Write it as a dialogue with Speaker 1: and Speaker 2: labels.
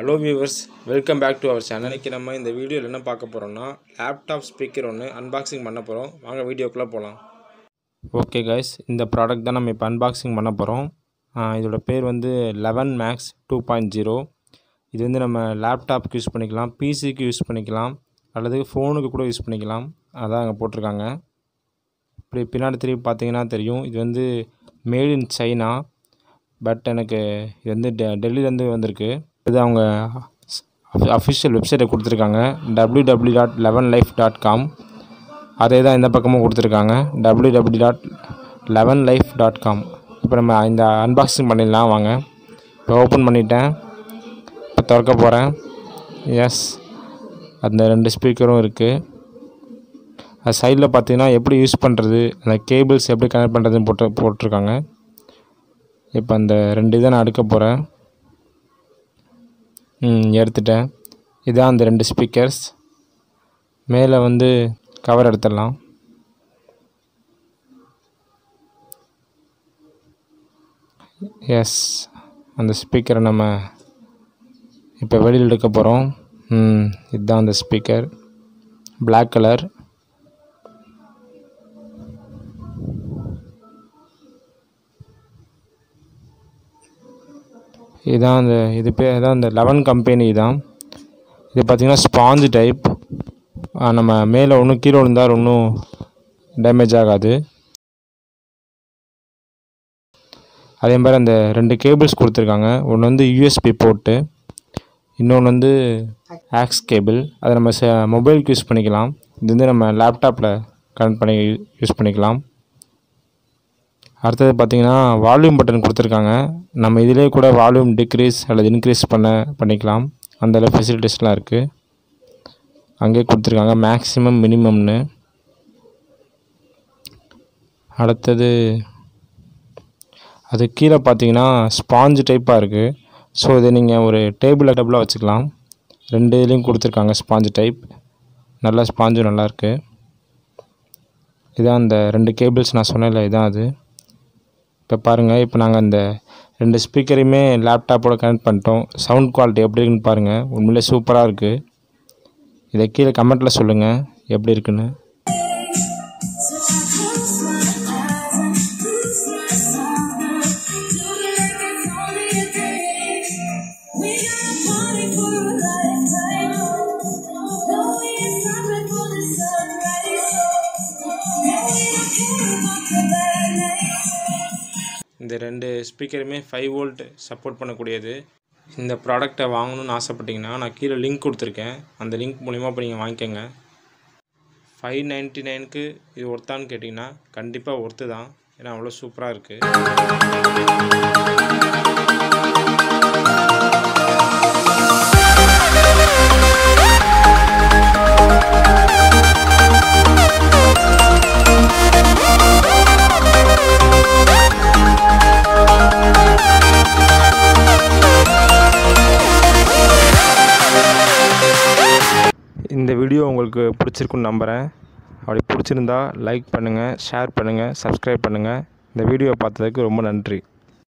Speaker 1: hello viewers welcome back to our channel இன்றைக்கி நம்ம இந்த வீடியோவில் என்ன பார்க்க போகிறோம்னா லேப்டாப் ஸ்பீக்கர் ஒன்று அன்பாக்சிங் பண்ண போகிறோம் வாங்க வீடியோக்குள்ளே போகலாம் ஓகே கைஸ் இந்த ப்ராடக்ட் தான் நம்ம இப்போ அன்பாக்சிங் பண்ண போகிறோம் இதோட பேர் வந்து eleven max two point zero இது வந்து நம்ம லேப்டாப்க்கு யூஸ் பண்ணிக்கலாம் பிசிக்கு யூஸ் பண்ணிக்கலாம் அல்லது ஃபோனுக்கு கூட யூஸ் பண்ணிக்கலாம் அதான் அங்கே போட்டிருக்காங்க இப்படி பின்னாடி திரும்பி பார்த்தீங்கன்னா தெரியும் இது வந்து மேட் இன் சைனா பட் எனக்கு இது வந்து டெ டெல்லியிலேருந்து வந்திருக்கு இது அவங்க அஃபிஷியல் வெப்சைட்டை கொடுத்துருக்காங்க W W dot eleven life dot com அதே தான் இந்த பக்கமும் கொடுத்துருக்காங்க W W dot eleven life dot com இப்போ நம்ம இந்த அன்பாக்சிங் பண்ணிடலாம் வாங்க இப்போ ஓப்பன் பண்ணிட்டேன் இப்போ திறக்க போகிறேன் எஸ் அந்த ரெண்டு ஸ்பீக்கரும் இருக்குது அது சைடில் பார்த்தீங்கன்னா எப்படி யூஸ் பண்ணுறது அந்த கேபிள்ஸ் எப்படி கனெக்ட் பண்ணுறதுன்னு போட்டு போட்டிருக்காங்க இப்போ அந்த ரெண்டு இதை நான் எடுக்க போகிறேன் ம் எடுத்துட்டேன் இதான் அந்த ரெண்டு ஸ்பீக்கர்ஸ் மேலே வந்து கவர் எடுத்துடலாம் எஸ் அந்த ஸ்பீக்கரை நம்ம இப்போ வெளியில் எடுக்க போகிறோம் ம் இதுதான் அந்த ஸ்பீக்கர் Black கலர் இதான் அந்த இது பேர் இதான் இந்த லெவன் கம்பெனி தான் இது பார்த்திங்கன்னா ஸ்பாஞ்சு டைப் நம்ம மேலே ஒன்றும் கீழே விழுந்தால் ஒன்றும் டேமேஜ் ஆகாது அதே மாதிரி அந்த ரெண்டு கேபிள்ஸ் கொடுத்துருக்காங்க ஒன்று வந்து யூஎஸ்பி போர்ட்டு இன்னொன்று வந்து ஆக்ஸ் கேபிள் அதை நம்ம ச மொபைலுக்கு யூஸ் பண்ணிக்கலாம் இது வந்து நம்ம லேப்டாப்பில் கனெக்ட் பண்ணி யூஸ் பண்ணிக்கலாம் அடுத்தது பார்த்திங்கன்னா வால்யூம் பட்டன் கொடுத்துருக்காங்க நம்ம இதிலே கூட வால்யூம் டிக்ரீஸ் அல்லது இன்க்ரீஸ் பண்ண பண்ணிக்கலாம் அந்த ஃபெசிலிட்டிஸ்லாம் இருக்குது அங்கேயே கொடுத்துருக்காங்க மேக்ஸிமம் மினிமம்னு அடுத்தது அது கீழே பார்த்தீங்கன்னா ஸ்பாஞ்சு டைப்பாக இருக்குது ஸோ இதை நீங்கள் ஒரு டேபிள் டேபிளாக வச்சுக்கலாம் ரெண்டு இதுலேயும் கொடுத்துருக்காங்க ஸ்பாஞ்சு டைப் நல்லா ஸ்பாஞ்சும் நல்லாயிருக்கு இதான் அந்த ரெண்டு கேபிள்ஸ் நான் சொன்னேன்ல இதான் அது இப்போ பாருங்கள் இப்போ நாங்கள் அந்த ரெண்டு ஸ்பீக்கரையுமே லேப்டாப்போட கனெக்ட் பண்ணிட்டோம் சவுண்ட் குவாலிட்டி எப்படி இருக்குன்னு பாருங்கள் உண்மையிலே சூப்பராக இருக்குது இதை கீழே கமெண்ட்டில் சொல்லுங்கள் எப்படி இருக்குன்னு இந்த ரெண்டு ஸ்பீக்கருமே ஃபைவ் வோல்ட் சப்போர்ட் பண்ணக்கூடியது இந்த ப்ராடக்டை வாங்கணும்னு ஆசைப்பட்டீங்கன்னா நான் கீழே லிங்க் கொடுத்துருக்கேன் அந்த லிங்க் மூலிமா இப்போ நீங்கள் வாங்கிக்கோங்க ஃபைவ் நைன்ட்டி நைனுக்கு இது ஒர்த்தான்னு கேட்டிங்கன்னா கண்டிப்பாக ஒர்த்து தான் ஏன்னா அவ்வளோ சூப்பராக இருக்குது இந்த வீடியோ உங்களுக்கு பிடிச்சிருக்குன்னு நம்புகிறேன் அப்படி பிடிச்சிருந்தா லைக் பண்ணுங்கள் ஷேர் பண்ணுங்கள் சப்ஸ்கிரைப் பண்ணுங்கள் இந்த வீடியோ பார்த்ததுக்கு ரொம்ப நன்றி